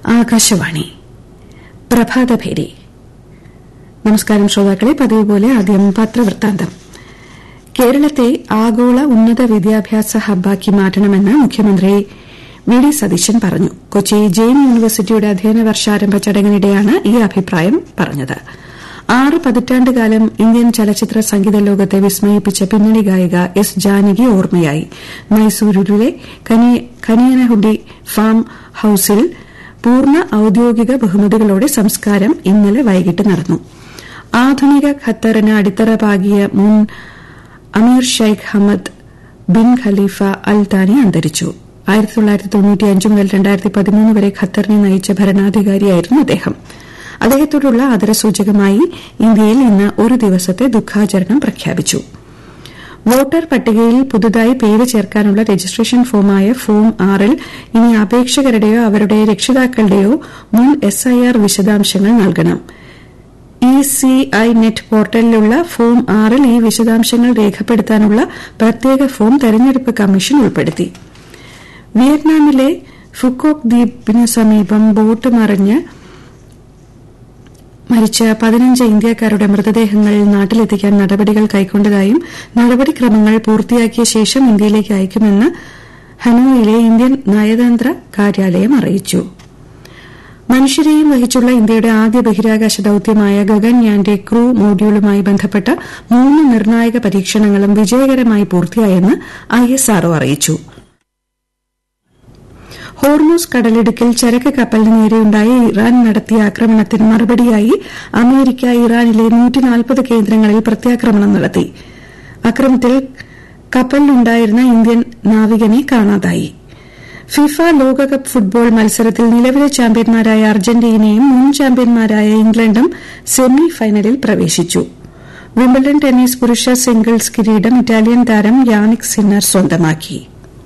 ആകാശവാണി പ്രഭാതഭേരി നമസ്കാരം ശ്രോതാക്കളെ പതിവ് പോലെ ആദ്യം പത്രവൃത്താന്തം കേരളത്തെ ആഗോള ഉന്നത വിദ്യാഭ്യാസ ഹബ്ബാക്കി മാറ്റണമെന്ന് മുഖ്യമന്ത്രി വി ഡി സതീശൻ പറഞ്ഞു കൊച്ചി ജെയിൻ യൂണിവേഴ്സിറ്റിയുടെ അധ്യയന വർഷാരംഭ ചടങ്ങിനിടെയാണ് ഈ അഭിപ്രായം പറഞ്ഞത് ആറ് പതിറ്റാണ്ടുകാലം ഇന്ത്യൻ ചലച്ചിത്ര സംഗീത ലോകത്തെ വിസ്മയിപ്പിച്ച പിന്നണി ഗായിക എസ് ജാനകി ഓർമ്മയായി മൈസൂരിലെ കനിയനഹുഡി ഫാം ഹൌസിൽ പൂർണ്ണ ഔദ്യോഗിക ബഹുമതികളോടെ സംസ്കാരം ഇന്നലെ വൈകിട്ട് നടന്നു ആധുനിക ഖത്തറിന് അടിത്തറ പാകിയ മുൻ അമീർ Sheikh Hamad bin Khalifa al Thani അന്തരിച്ചു ആയിരത്തി തൊള്ളായിരത്തി തൊണ്ണൂറ്റിയഞ്ച് മുതൽ രണ്ടായിരത്തി പതിമൂന്ന് വരെ ഖത്തറിനെ നയിച്ച ഭരണാധികാരിയായിരുന്നു അദ്ദേഹം അദ്ദേഹത്തോടുള്ള ആദരസൂചകമായി ഇന്ത്യയിൽ ഇന്ന് ഒരു ദിവസത്തെ ദുഃഖാചരണം പ്രഖ്യാപിച്ചു വോട്ടർ പട്ടികയിൽ പുതുതായി പേര് ചേർക്കാനുള്ള രജിസ്ട്രേഷൻ ഫോമായ ഫോം ആറിൽ ഇനി അപേക്ഷകരുടെയോ അവരുടെ രക്ഷിതാക്കളുടെയോ മുൻ എസ്ഐആർ വിശദാംശങ്ങൾ നൽകണം ഇ സി ഐ നെറ്റ് പോർട്ടലിലുള്ള ഫോം ആറിൽ ഈ വിശദാംശങ്ങൾ രേഖപ്പെടുത്താനുള്ള പ്രത്യേക ഫോം തെരഞ്ഞെടുപ്പ് കമ്മീഷൻ ഉൾപ്പെടുത്തി വിയറ്റ്നാമിലെ ഫുക്കോക് ദ്വീപിന് സമീപം ബോട്ട് മറിഞ്ഞ് മരിച്ച പതിനഞ്ച് ഇന്ത്യക്കാരുടെ മൃതദേഹങ്ങൾ നാട്ടിലെത്തിക്കാൻ നടപടികൾ കൈക്കൊണ്ടതായും നടപടിക്രമങ്ങൾ പൂർത്തിയാക്കിയ ശേഷം ഇന്ത്യയിലേക്ക് അയക്കുമെന്ന് ഹനോയിലെ ഇന്ത്യൻ നയതന്ത്ര കാര്യാലയം അറിയിച്ചു മനുഷ്യരെയും വഹിച്ചുള്ള ഇന്ത്യയുടെ ആദ്യ ബഹിരാകാശ ദൌത്യമായ ഗഗൻയാന്റെ ക്രൂ മോഡ്യൂളുമായി ബന്ധപ്പെട്ട മൂന്ന് നിർണായക പരീക്ഷണങ്ങളും വിജയകരമായി പൂർത്തിയായെന്ന് ഐഎസ്ആർഒ അറിയിച്ചു ഹോർമൂസ് കടലിടുക്കിൽ ചരക്ക് കപ്പലിന് നേരെയുണ്ടായ ഇറാൻ നടത്തിയ ആക്രമണത്തിന് മറുപടിയായി അമേരിക്ക ഇറാനിലെ കേന്ദ്രങ്ങളിൽ പ്രത്യാക്രമണം നടത്തി അക്രമത്തിൽ കപ്പലിലുണ്ടായിരുന്ന ഇന്ത്യൻ നാവികനെ കാണാതായി ഫിഫ ലോകകപ്പ് ഫുട്ബോൾ മത്സരത്തിൽ നിലവിലെ ചാമ്പ്യന്മാരായ അർജന്റീനയും മുൻ ചാമ്പ്യന്മാരായ ഇംഗ്ലണ്ടും സെമി ഫൈനലിൽ പ്രവേശിച്ചു വിംബിൾഡൺ ടെന്നീസ് പുരുഷ സിംഗിൾസ് കിരീടം ഇറ്റാലിയൻ താരം യാനിക് സിന്നർ സ്വന്തമാക്കി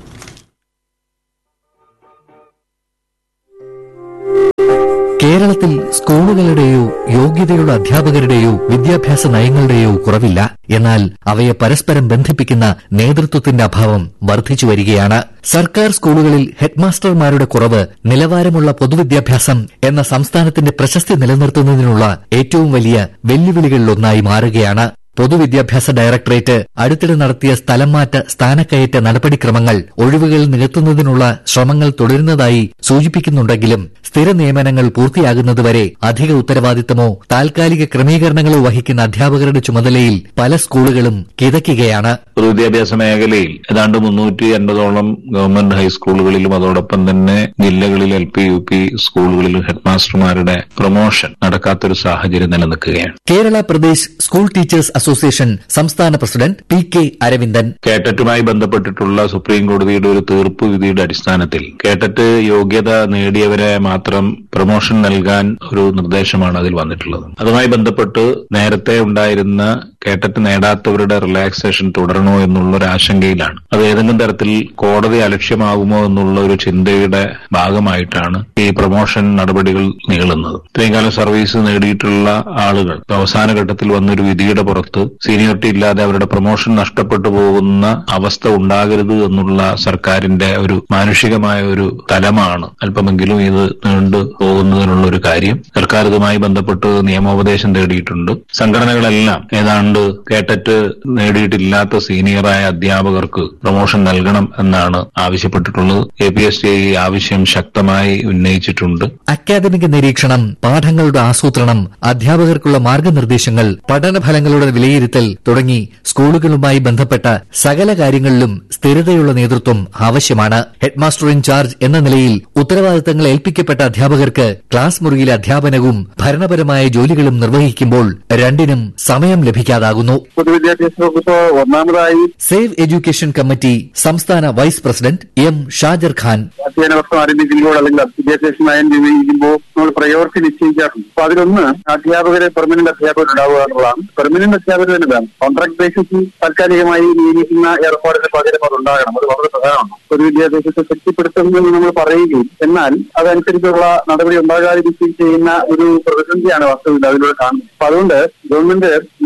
കേരളത്തിൽ സ്കൂളുകളുടെയോ യോഗ്യതയുള്ള അധ്യാപകരുടെയോ വിദ്യാഭ്യാസ നയങ്ങളുടെയോ കുറവില്ല എന്നാൽ അവയെ പരസ്പരം ബന്ധിപ്പിക്കുന്ന നേതൃത്വത്തിന്റെ അഭാവം വർദ്ധിച്ചു വരികയാണ് സർക്കാർ സ്കൂളുകളിൽ ഹെഡ്മാസ്റ്റർമാരുടെ കുറവ് നിലവാരമുള്ള പൊതുവിദ്യാഭ്യാസം എന്ന സംസ്ഥാനത്തിന്റെ പ്രശസ്തി നിലനിർത്തുന്നതിനുള്ള ഏറ്റവും വലിയ വെല്ലുവിളികളിലൊന്നായി മാറുകയാണ് പൊതുവിദ്യാഭ്യാസ ഡയറക്ടറേറ്റ് അടുത്തിടെ നടത്തിയ സ്ഥലംമാറ്റ സ്ഥാനക്കയറ്റ നടപടിക്രമങ്ങൾ ഒഴിവുകൾ നികത്തുന്നതിനുള്ള ശ്രമങ്ങൾ തുടരുന്നതായി സൂചിപ്പിക്കുന്നുണ്ടെങ്കിലും സ്ഥിര നിയമനങ്ങൾ പൂർത്തിയാകുന്നതുവരെ അധിക ഉത്തരവാദിത്തമോ താൽക്കാലിക ക്രമീകരണങ്ങളോ വഹിക്കുന്ന അധ്യാപകരുടെ ചുമതലയിൽ പല സ്കൂളുകളും കിതയ്ക്കുകയാണ് പൊതുവിദ്യാഭ്യാസ മേഖലയിൽ ഏതാണ്ട് മുന്നൂറ്റി അൻപതോളം ഗവൺമെന്റ് ഹൈസ്കൂളുകളിലും അതോടൊപ്പം തന്നെ ജില്ലകളിൽ എൽ പി യു പി സ്കൂളുകളിലും ഹെഡ്മാസ്റ്റർമാരുടെ പ്രൊമോഷൻ നടക്കാത്തൊരു സാഹചര്യം നിലനിൽക്കുകയാണ് Kerala Pradesh school teachers association സംസ്ഥാന പ്രസിഡന്റ് പി കെ അരവിന്ദൻ കേട്ടറ്റുമായി ബന്ധപ്പെട്ടിട്ടുള്ള സുപ്രീം കോടതിയുടെ ഒരു തീർപ്പ് വിധിയുടെ അടിസ്ഥാനത്തിൽ കേട്ടറ്റ് യോഗ്യത നേടിയവരെ മാത്രം പ്രൊമോഷൻ നൽകാൻ ഒരു നിർദ്ദേശമാണ് അതിൽ വന്നിട്ടുള്ളത് അതുമായി ബന്ധപ്പെട്ട് നേരത്തെ ഉണ്ടായിരുന്ന കേട്ടറ്റ് നേടാത്തവരുടെ റിലാക്സേഷൻ തുടരണോ എന്നുള്ള ഒരു ആശങ്കയിലാണ് അത് ഏതെങ്കിലും തരത്തിൽ കോടതി അലക്ഷ്യമാകുമോ എന്നുള്ള ഒരു ചിന്തയുടെ ഭാഗമായിട്ടാണ് ഈ പ്രൊമോഷൻ നടപടികൾ നീളുന്നത് ഇത്രയും കാലം സർവീസ് നേടിയിട്ടുള്ള ആളുകൾ അവസാന ഘട്ടത്തിൽ വന്നൊരു വിധിയുടെ പുറത്ത് സീനിയോറിറ്റി ഇല്ലാതെ അവരുടെ പ്രൊമോഷൻ നഷ്ടപ്പെട്ടു പോകുന്ന അവസ്ഥ ഉണ്ടാകരുത് എന്നുള്ള സർക്കാരിന്റെ ഒരു മാനുഷികമായ ഒരു തലമാണ് അല്പമെങ്കിലും ഇത് നീണ്ടു പോകുന്നതിനുള്ള ഒരു കാര്യം സർക്കാർ ഇതുമായി ബന്ധപ്പെട്ട് നിയമോപദേശം തേടിയിട്ടുണ്ട് സംഘടനകളെല്ലാം ഏതാണ്ട് കേട്ടറ്റ് നേടിയിട്ടില്ലാത്ത സീനിയറായ അധ്യാപകർക്ക് പ്രൊമോഷൻ നൽകണം എന്നാണ് ആവശ്യപ്പെട്ടിട്ടുള്ളത് എ പി എസ് ടി ഈ ആവശ്യം ശക്തമായി ഉന്നയിച്ചിട്ടുണ്ട് അക്കാദമിക നിരീക്ഷണം പാഠങ്ങളുടെ ആസൂത്രണം അധ്യാപകർക്കുള്ള മാർഗനിർദ്ദേശങ്ങൾ പഠനഫലങ്ങളുടെ വിലയിരുത്തൽ തുടങ്ങി സ്കൂളുകളുമായി ബന്ധപ്പെട്ട സകല കാര്യങ്ങളിലും സ്ഥിരതയുള്ള നേതൃത്വം ആവശ്യമാണ് ഹെഡ്മാസ്റ്റർ ഇൻചാർജ് എന്ന നിലയിൽ ഉത്തരവാദിത്തങ്ങൾ ഏൽപ്പിക്കപ്പെട്ട അധ്യാപകർക്ക് ക്ലാസ് മുറിയിലെ അധ്യാപനവും ഭരണപരമായ ജോലികളും നിർവഹിക്കുമ്പോൾ രണ്ടിനും സമയം ലഭിക്കാതാകുന്നു പൊതുവിദ്യാഭ്യാസ വകുപ്പ് ഒന്നാമതായി സേവ് എഡ്യൂക്കേഷൻ കമ്മിറ്റി സംസ്ഥാന vice president M Shajar Khan അധ്യയന വർഷം ആരംഭിക്കുമ്പോൾ അല്ലെങ്കിൽ വിദ്യാഭ്യാസ നയം രൂപീകരിക്കുമ്പോൾ നമ്മൾ പ്രയോറിറ്റി നിശ്ചയിക്കാറുണ്ട് അപ്പൊ അതിലൊന്ന് അധ്യാപകരെ പെർമനന്റ് അധ്യാപകർ ഉണ്ടാവുക എന്നുള്ളതാണ് പെർമനന്റ് അധ്യാപകർ തന്നെ വേണം കോൺട്രാക്ട് ബേസിസിൽ താൽക്കാലികമായി നിയമിക്കുന്ന ഏർപ്പാടിന് പകരം അത് ഉണ്ടാകണം അത് വളരെ പ്രധാനമാണ് പൊതുവിദ്യാഭ്യാസത്തെ ശക്തിപ്പെടുത്തുമെന്ന് നമ്മൾ പറയുകയും എന്നാൽ അതനുസരിച്ചുള്ള നടപടി ഉണ്ടാകാതിരിക്കുകയും ചെയ്യുന്ന ഒരു പ്രതിസന്ധിയാണ് വാസ്തവത്തിൽ അതിലൂടെ കാണുന്നത് അപ്പൊ അതുകൊണ്ട് ഗവൺമെന്റ് ഒരു പ്രയോറിറ്റി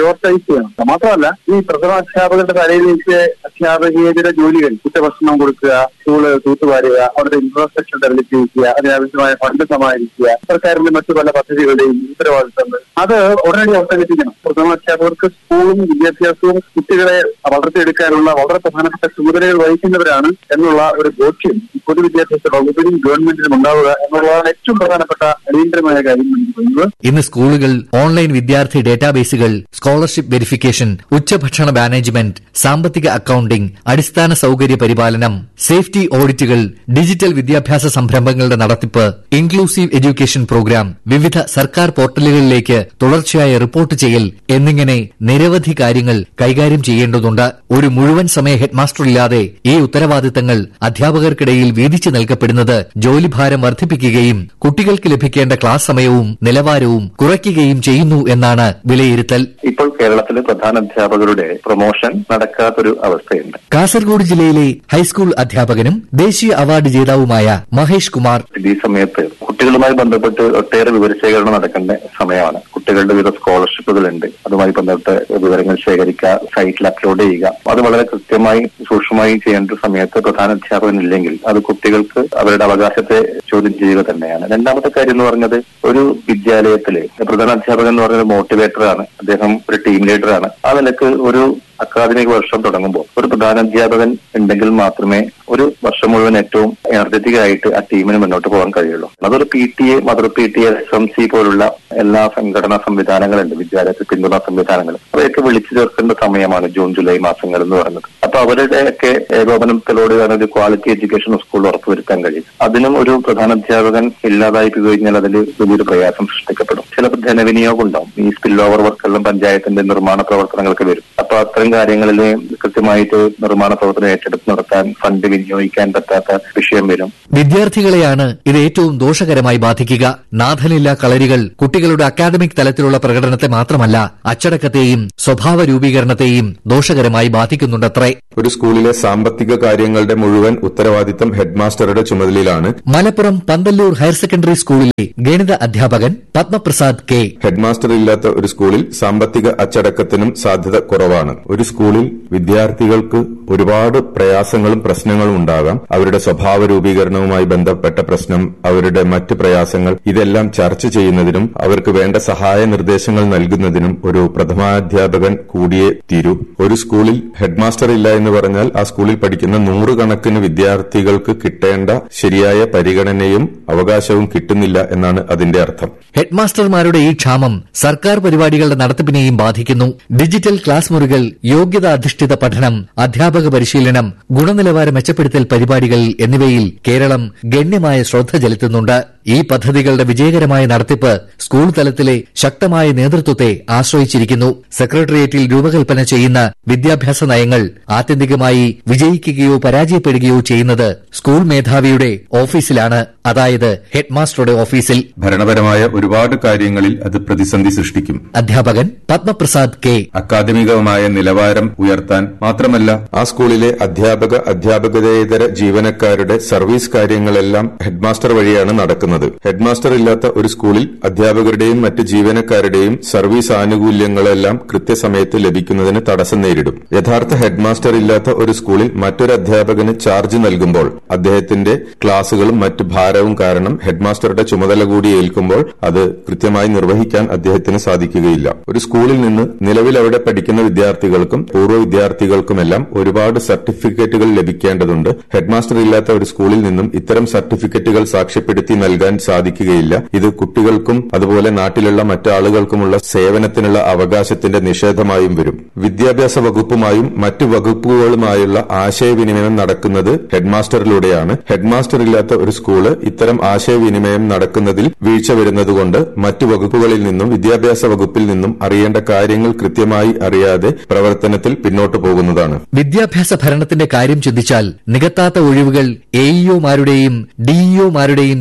പ്രയോറിറ്റൈസ് ചെയ്യണം മാത്രമല്ല ഈ പ്രഥമ അധ്യാപകരുടെ തലയിലേക്ക് അധ്യാപകേതര ജോലികൾ കുറ്റഭക്ഷണം കൊടുക്കുക സ്കൂള് തൂത്തുവാരുക അവരുടെ ഇൻഫ്രാസ്ട്രക്ചർ ഡെവലപ്പ് ചെയ്യുക അതിനാവശ്യമായ ഫണ്ട് സമാഹരിക്കുക സർക്കാരിന്റെ മറ്റു പല പദ്ധതികളുടെയും ഉത്തരവാദിത്തങ്ങൾ അത് ഉടനടി അവസാനിപ്പിക്കണം പ്രഥമ അധ്യാപകർക്ക് സ്കൂളും വിദ്യാഭ്യാസവും കുട്ടികളെ വളർത്തിയെടുക്കാനുള്ള വളരെ പ്രധാനപ്പെട്ട ചുമതലകൾ വഹിക്കുന്നവരാണ് എന്നുള്ള ഒരു ബോധ്യം ഈ പൊതുവിദ്യാഭ്യാസ വകുപ്പിനും ഗവൺമെന്റിനും ഉണ്ടാവുക എന്നുള്ളതാണ് ഏറ്റവും പ്രധാനപ്പെട്ട അടിയന്തരമായ കാര്യം എനിക്ക് തോന്നുന്നത് ഇന്ന് സ്കൂളുകൾ ഓൺലൈൻ വിദ്യാർത്ഥി ഡേറ്റാബേസുകൾ സ്കോളർഷിപ്പ് വെരിഫിക്കേഷൻ ഉച്ചഭക്ഷണ മാനേജ്മെന്റ് സാമ്പത്തിക അക്കൌണ്ടിംഗ് അടിസ്ഥാന സൌകര്യ പരിപാലനം സേഫ്റ്റി ഓഡിറ്റുകൾ ഡിജിറ്റൽ വിദ്യാഭ്യാസ സംരംഭങ്ങളുടെ നടത്തിപ്പ് ഇൻക്ലൂസീവ് എഡ്യൂക്കേഷൻ പ്രോഗ്രാം വിവിധ സർക്കാർ പോർട്ടലുകളിലേക്ക് തുടർച്ചയായ റിപ്പോർട്ട് ചെയ്യൽ എന്നിങ്ങനെ നിരവധി കാര്യങ്ങൾ കൈകാര്യം ചെയ്യേണ്ടതുണ്ട് ഒരു മുഴുവൻ സമയ ഹെഡ്മാസ്റ്റർ ഇല്ലാതെ ഈ ഉത്തരവാദിത്തങ്ങൾ അധ്യാപകർക്കിടയിൽ വീതിച്ചു നൽകപ്പെടുന്നത് ജോലിഭാരം വർദ്ധിപ്പിക്കുകയും കുട്ടികൾക്ക് ലഭിക്കേണ്ട ക്ലാസ് സമയവും നിലവാരവും കുറയ്ക്കുകയും ചെയ്യുന്നു എന്നാണ് വിലയിരുത്തൽ ഇപ്പോൾ കേരളത്തിലെ പ്രധാന അധ്യാപകരുടെ പ്രൊമോഷൻ നടക്കാത്തൊരു അവസ്ഥയുണ്ട് കാസർഗോഡ് ജില്ലയിലെ ഹൈസ്കൂൾ അധ്യാപകനും ദേശീയ അവാർഡ് ജേതാവുമായ മഹേഷ് കുമാർ ഈ സമയത്ത് കുട്ടികളുമായി ബന്ധപ്പെട്ട് ഒട്ടേറെ വിവരശേഖരണം നടക്കേണ്ട സമയമാണ് കുട്ടികളുടെ വിവിധ സ്കോളർഷിപ്പുകളുണ്ട് അതുമായി ബന്ധപ്പെട്ട് വിവരങ്ങൾ ശേഖരിക്കുക സൈറ്റിൽ അപ്ലോഡ് ചെയ്യുക അത് വളരെ കൃത്യമായി സൂക്ഷ്മമായി ചെയ്യേണ്ട സമയത്ത് പ്രധാന അധ്യാപകൻ ഇല്ലെങ്കിൽ അത് കുട്ടികൾക്ക് അവരുടെ അവകാശത്തെ ചോദ്യം ചെയ്യുക തന്നെയാണ് രണ്ടാമത്തെ കാര്യം എന്ന് പറഞ്ഞത് ഒരു വിദ്യാലയത്തില് പ്രധാന അധ്യാപകൻ എന്ന് പറയുന്നത് മോട്ടിവേറ്റർ ആണ് അദ്ദേഹം ഒരു ടീം ലീഡർ ആണ് ആ നിലക്ക് ഒരു അക്കാദമിക് വർഷം തുടങ്ങുമ്പോൾ ഒരു പ്രധാന അധ്യാപകൻ ഉണ്ടെങ്കിൽ മാത്രമേ ഒരു വർഷം മുഴുവൻ ഏറ്റവും എനർജറ്റിക് ആയിട്ട് ആ ടീമിന് മുന്നോട്ട് പോകാൻ കഴിയുള്ളൂ അതൊരു P T A mother P T A S M C പോലുള്ള എല്ലാ സംഘടനാ സംവിധാനങ്ങളുണ്ട് വിദ്യാലയത്തിൽ പിന്തുണ സംവിധാനങ്ങൾ അവയൊക്കെ വിളിച്ചു ചേർക്കേണ്ട സമയമാണ് ജൂൺ ജൂലൈ മാസങ്ങൾ എന്ന് പറയുന്നത് അപ്പൊ അവരുടെയൊക്കെ ഏകോപനത്തിലൂടെയാണ് ഒരു ക്വാളിറ്റി എഡ്യൂക്കേഷൻ സ്കൂൾ ഉറപ്പുവരുത്താൻ കഴിയും അതിനും ഒരു പ്രധാന അധ്യാപകൻ ഇല്ലാതായി കഴിഞ്ഞാൽ അതിൽ വലിയൊരു പ്രയാസം സൃഷ്ടിക്കപ്പെടും ചിലപ്പോൾ ധനവിനിയോഗം ഉണ്ടാവും ഈ സ്പിൽ ഓവർ വർക്കെല്ലാം പഞ്ചായത്തിന്റെ നിർമ്മാണ പ്രവർത്തനങ്ങൾക്ക് വരും അപ്പൊ അത്തരം കാര്യങ്ങളിൽ കൃത്യമായിട്ട് നിർമ്മാണ പ്രവർത്തനം ഏറ്റെടുത്ത് നടത്താൻ ഫണ്ട് വിനിയോഗിക്കാൻ പറ്റാത്ത വിഷയം വരും വിദ്യാർത്ഥികളെയാണ് ഇത് ഏറ്റവും ദോഷകരമായി ബാധിക്കുക നാഥനില്ല കളരികൾ കുട്ടികളുടെ അക്കാദമിക് തലത്തിലുള്ള പ്രകടനത്തെ മാത്രമല്ല അച്ചടക്കത്തെയും സ്വഭാവ രൂപീകരണത്തെയും ദോഷകരമായി ബാധിക്കുന്നുണ്ടത്രേ ഒരു സ്കൂളിലെ സാമ്പത്തിക കാര്യങ്ങളുടെ മുഴുവൻ ഉത്തരവാദിത്തം ഹെഡ്മാസ്റ്ററുടെ ചുമതലയിലാണ് മലപ്പുറം പന്തല്ലൂർ ഹയർ സെക്കൻഡറി സ്കൂളിലെ ഗണിത അധ്യാപകൻ പത്മപ്രസാദ് കെ ഹെഡ്മാസ്റ്റർ ഇല്ലാത്ത ഒരു സ്കൂളിൽ സാമ്പത്തിക അച്ചടക്കത്തിനും സാധ്യത കുറവാണ് ഒരു സ്കൂളിൽ വിദ്യാർത്ഥികൾക്ക് ഒരുപാട് പ്രയാസങ്ങളും പ്രശ്നങ്ങളും ഉണ്ടാകാം അവരുടെ സ്വഭാവ രൂപീകരണവുമായി ബന്ധപ്പെട്ട പ്രശ്നം അവരുടെ മറ്റ് പ്രയാസങ്ങൾ ഇതെല്ലാം ചർച്ച ചെയ്യുന്നതിനും അവർക്ക് വേണ്ട സഹായ നിർദ്ദേശങ്ങൾ നൽകുന്നതിനും ഒരു പ്രഥമാധ്യാപകൻ കൂടിയേ തീരൂ ഒരു സ്കൂളിൽ ഹെഡ്മാസ്റ്റർ ഇല്ല എന്ന് പറഞ്ഞാൽ ആ സ്കൂളിൽ പഠിക്കുന്ന നൂറുകണക്കിന് വിദ്യാർത്ഥികൾക്ക് കിട്ടേണ്ട ശരിയായ പരിഗണനയും അവകാശവും കിട്ടുന്നില്ല എന്നാണ് അതിന്റെ അർത്ഥം ഹെഡ്മാസ്റ്റർമാരുടെ ഈ ക്ഷാമം സർക്കാർ പരിപാടികളുടെ നടത്തിപ്പിനെയും ബാധിക്കുന്നു ഡിജിറ്റൽ ക്ലാസ് മുറികൾ യോഗ്യത അധിഷ്ഠിത പഠനം അധ്യാപക പരിശീലനം ഗുണനിലവാര മെച്ചപ്പെടുത്തൽ പരിപാടികൾ എന്നിവയിൽ കേരളം ഗണ്യമായ ശ്രദ്ധ ചെലുത്തുന്നുണ്ട് ഈ പദ്ധതികളുടെ വിജയകരമായ നടത്തിപ്പ് സ്കൂൾ തലത്തിലെ ശക്തമായ നേതൃത്വത്തെ ആശ്രയിച്ചിരിക്കുന്നു സെക്രട്ടേറിയറ്റിൽ രൂപകൽപ്പന ചെയ്യുന്ന വിദ്യാഭ്യാസ നയങ്ങൾ ആത്യന്തികമായി വിജയിക്കുകയോ പരാജയപ്പെടുകയോ ചെയ്യുന്നത് സ്കൂൾ മേധാവിയുടെ ഓഫീസിലാണ് അതായത് ഹെഡ്മാസ്റ്ററുടെ ഓഫീസിൽ ഭരണപരമായ ഒരുപാട് കാര്യങ്ങളിൽ അത് പ്രതിസന്ധി സൃഷ്ടിക്കും അധ്യാപകൻ പത്മപ്രസാദ് കെ അക്കാദമികമായ നിലവാരം ഉയർത്താൻ മാത്രമല്ല ആ സ്കൂളിലെ അധ്യാപക അധ്യാപകരേതര ജീവനക്കാരുടെ സർവീസ് കാര്യങ്ങളെല്ലാം ഹെഡ്മാസ്റ്റർ വഴിയാണ് നടക്കുന്നത് ഹെഡ്മാസ്റ്റർ ഇല്ലാത്ത ഒരു സ്കൂളിൽ അധ്യാപകരുടെയും മറ്റ് ജീവനക്കാരുടെയും സർവീസ് ആനുകൂല്യങ്ങളെല്ലാം കൃത്യസമയത്ത് ലഭിക്കുന്നതിന് തടസ്സം നേരിടും യഥാർത്ഥ ഹെഡ്മാസ്റ്റർ ഇല്ലാത്ത ഒരു സ്കൂളിൽ മറ്റൊരു അധ്യാപകന് ചാർജ് നൽകുമ്പോൾ അദ്ദേഹത്തിന്റെ ക്ലാസുകളും മറ്റ് ഭാരവും കാരണം ഹെഡ്മാസ്റ്ററുടെ ചുമതല കൂടി ഏൽക്കുമ്പോൾ അത് കൃത്യമായി നിർവഹിക്കാൻ അദ്ദേഹത്തിന് സാധിക്കുകയില്ല ഒരു സ്കൂളിൽ നിന്ന് നിലവിൽ അവിടെ പഠിക്കുന്ന വിദ്യാർത്ഥികൾക്കും പൂർവ്വ വിദ്യാർത്ഥികൾക്കുമെല്ലാം ഒരുപാട് സർട്ടിഫിക്കറ്റുകൾ ലഭിക്കേണ്ടതുണ്ട് ഹെഡ്മാസ്റ്റർ ഇല്ലാത്ത ഒരു സ്കൂളിൽ നിന്നും ഇത്തരം സർട്ടിഫിക്കറ്റുകൾ സാക്ഷ്യപ്പെടുത്തി നൽകാൻ സാധിക്കുകയില്ല ഇത് കുട്ടികൾക്കും അതുപോലെ നാട്ടിലുള്ള മറ്റാളുകൾക്കുമുള്ള സേവനത്തിനുള്ള അവകാശത്തിന്റെ നിഷേധമായും വരും വിദ്യാഭ്യാസ വകുപ്പുമായും മറ്റു വകുപ്പുകളുമായുള്ള ആശയവിനിമയം നടക്കുന്നത് ഹെഡ്മാസ്റ്ററിലൂടെയാണ് ഹെഡ്മാസ്റ്റർ ഇല്ലാത്ത ഒരു സ്കൂള് ഇത്തരം ആശയവിനിമയം നടക്കുന്നതിൽ വീഴ്ച വരുന്നതുകൊണ്ട് മറ്റു വകുപ്പുകളിൽ നിന്നും വിദ്യാഭ്യാസ വകുപ്പിൽ നിന്നും അറിയേണ്ട കാര്യങ്ങൾ കൃത്യമായി അറിയാതെ പ്രവർത്തനത്തിൽ പിന്നോട്ടു പോകുന്നതാണ് വിദ്യാഭ്യാസ ഭരണത്തിന്റെ കാര്യം ചിന്തിച്ചാൽ നികത്താത്ത ഒഴിവുകൾ എഇഒമാരുടെയും ഡിഇഒമാരുടെയും ജോലിഭാരം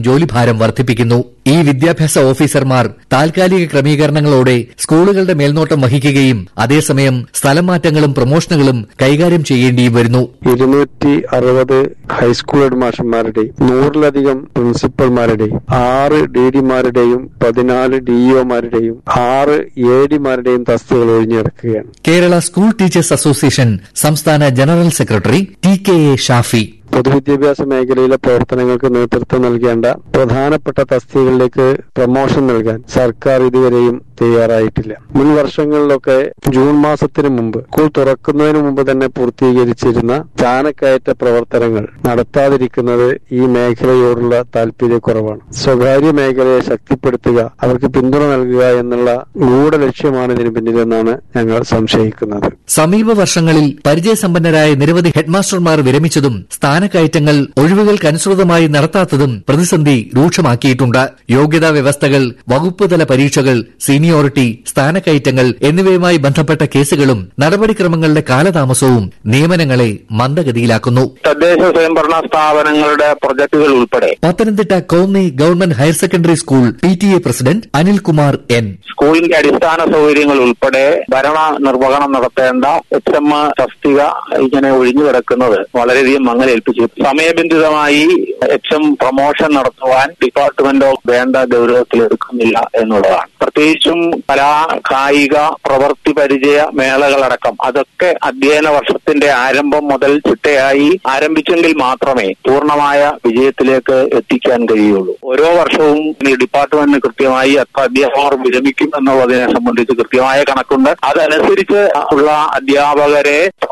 ഭാരം വർദ്ധിപ്പിക്കുന്നു ഈ വിദ്യാഭ്യാസ ഓഫീസർമാർ താൽക്കാലിക ക്രമീകരണങ്ങളോടെ സ്കൂളുകളുടെ മേൽനോട്ടം വഹിക്കുകയും അതേസമയം സ്ഥലം മാറ്റങ്ങളും പ്രമോഷനുകളും കൈകാര്യം ചെയ്യേണ്ടിയും വരുന്നു ഇരുന്നൂറ്റി അറുപത് ഹൈസ്കൂൾ ഹെഡ് മാഷന്മാരുടെയും നൂറിലധികം പ്രിൻസിപ്പൽമാരുടെയും ആറ് ഡി ഡിമാരുടെയും പതിനാല് ഡിഇഒമാരുടെയും ആറ് എ ഡിമാരുടെയും തസ്തികകൾ ഒഴിഞ്ഞിടക്കുകയാണ് കേരള സ്കൂൾ ടീച്ചേഴ്സ് അസോസിയേഷൻ സംസ്ഥാന general secretary T K A Shafi പൊതുവിദ്യാഭ്യാസ മേഖലയിലെ പ്രവർത്തനങ്ങൾക്ക് നേതൃത്വം നൽകേണ്ട പ്രധാനപ്പെട്ട തസ്തികകളിലേക്ക് പ്രമോഷൻ നൽകാൻ സർക്കാർ ഇതുവരെയും തയ്യാറായിട്ടില്ല മുൻ വർഷങ്ങളിലൊക്കെ ജൂൺ മാസത്തിന് മുമ്പ് സ്കൂൾ തുറക്കുന്നതിന് മുമ്പ് തന്നെ പൂർത്തീകരിച്ചിരുന്ന സ്ഥാനക്കയറ്റ പ്രവർത്തനങ്ങൾ നടത്താതിരിക്കുന്നത് ഈ മേഖലയോടുള്ള താല്പര്യക്കുറവാണ് സ്വകാര്യ മേഖലയെ ശക്തിപ്പെടുത്തുക അവർക്ക് പിന്തുണ നൽകുക എന്നുള്ള ഗൂഢലക്ഷ്യമാണ് ഇതിന് പിന്നിലെന്നാണ് ഞങ്ങൾ സംശയിക്കുന്നത് സമീപ വർഷങ്ങളിൽ പരിചയസമ്പന്നരായ നിരവധി ഹെഡ്മാസ്റ്റർമാർ വിരമിച്ചതും സ്ഥാനക്കയറ്റങ്ങൾ ഒഴിവുകൾക്കനുസൃതമായി നടത്താത്തതും പ്രതിസന്ധി രൂക്ഷമാക്കിയിട്ടുണ്ട് യോഗ്യതാ വ്യവസ്ഥകൾ വകുപ്പുതല പരീക്ഷകൾ സീനിയോറിറ്റി സ്ഥാനക്കയറ്റങ്ങൾ എന്നിവയുമായി ബന്ധപ്പെട്ട കേസുകളും നടപടിക്രമങ്ങളുടെ കാലതാമസവും നിയമനങ്ങളെ മന്ദഗതിയിലാക്കുന്നു തദ്ദേശ സ്വയംഭരണ സ്ഥാപനങ്ങളുടെ പ്രൊജക്ടുകൾ ഉൾപ്പെടെ Pathanamthitta Konni government higher secondary school P T A president Anilkumar N സ്കൂളിന്റെ അടിസ്ഥാന സൗകര്യങ്ങൾ ഉൾപ്പെടെ ഭരണ നിർവഹണം നടത്തേണ്ട എച്ച് എം തസ്തിക ഇങ്ങനെ ഒഴിഞ്ഞു കിടക്കുന്നത് വളരെയധികം മങ്ങലേൽപ്പിച്ചു സമയബന്ധിതമായി എച്ച് എം പ്രൊമോഷൻ നടത്തുവാൻ ഡിപ്പാർട്ട്മെന്റോ വേണ്ട ഗൗരവത്തിൽ എടുക്കുന്നില്ല എന്നുള്ളതാണ് പ്രത്യേകിച്ചും കലാ കായിക പ്രവൃത്തി പരിചയ മേളകളടക്കം അതൊക്കെ അധ്യയന വർഷത്തിന്റെ ആരംഭം മുതൽ ചിട്ടയായി ആരംഭിച്ചെങ്കിൽ മാത്രമേ പൂർണ്ണമായ വിജയത്തിലേക്ക് എത്തിക്കാൻ കഴിയുള്ളൂ ഓരോ വർഷവും ഈ ഡിപ്പാർട്ട്മെന്റിന് കൃത്യമായി എത്ര അധ്യാപകർ വിരമിക്കും എന്നുള്ളതിനെ സംബന്ധിച്ച് കൃത്യമായ കണക്കുണ്ട് അതനുസരിച്ച് ഉള്ള അധ്യാപകരെ